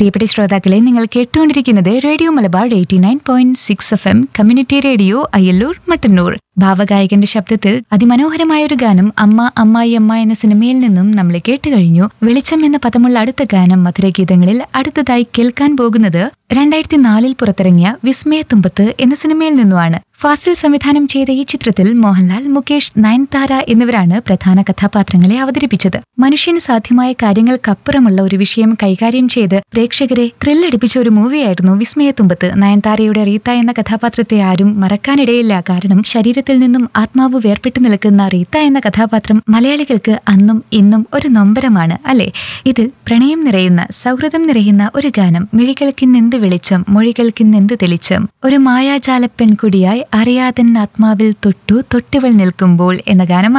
പ്രിയപ്പെട്ട ശ്രോതാക്കളെ നിങ്ങൾ കേട്ടുകൊണ്ടിരിക്കുന്നത് radio Malabar eighty nine point six F M community radio Ayyallur Mattannur ഭാവഗായകന്റെ ശബ്ദത്തിൽ അതിമനോഹരമായ ഒരു ഗാനം അമ്മ അമ്മായി അമ്മ എന്ന സിനിമയിൽ നിന്നും നമ്മൾ കേട്ടുകഴിഞ്ഞു വെളിച്ചം എന്ന പദമുള്ള അടുത്ത ഗാനം മധുരഗീതങ്ങളിൽ അടുത്തതായി കേൾക്കാൻ പോകുന്നത് രണ്ടായിരത്തി നാലിൽ പുറത്തിറങ്ങിയ വിസ്മയത്തുമ്പത്ത് എന്ന സിനിമയിൽ നിന്നുമാണ് ഫാസിൽ സംവിധാനം ചെയ്ത ഈ ചിത്രത്തിൽ മോഹൻലാൽ മുകേഷ് നയൻതാര എന്നിവരാണ് പ്രധാന കഥാപാത്രങ്ങളെ അവതരിപ്പിച്ചത് മനുഷ്യന് സാധ്യമായ കാര്യങ്ങൾക്കപ്പുറമുള്ള ഒരു വിഷയം കൈകാര്യം ചെയ്ത് പ്രേക്ഷകരെ ത്രില്ലടിപ്പിച്ച ഒരു മൂവിയായിരുന്നു വിസ്മയത്തുമ്പത്ത് നയൻതാരയുടെ റീത്ത എന്ന കഥാപാത്രത്തെ ആരും മറക്കാനിടയില്ല കാരണം ശരീരത്തിൽ നിന്നും ആത്മാവ് വേർപെട്ടു നിൽക്കുന്ന റീത്ത എന്ന കഥാപാത്രം മലയാളികൾക്ക് അന്നും ഇന്നും ഒരു നൊമ്പരമാണ് അല്ലെ ഇതിൽ പ്രണയം നിറയുന്ന സൗഹൃദം നിറയുന്ന ഒരു ഗാനം മിഴികൾക്കിന്നെന്ത് വെളിച്ചം മൊഴികൾക്കിന്നെന്ത് തെളിച്ചം ഒരു മായാജാല പെൺകുടിയായി അറിയാതൻ ആത്മാവിൽ തൊട്ടു തൊട്ടിവൾ നിൽക്കുമ്പോൾ എന്ന ഗാനമാണ്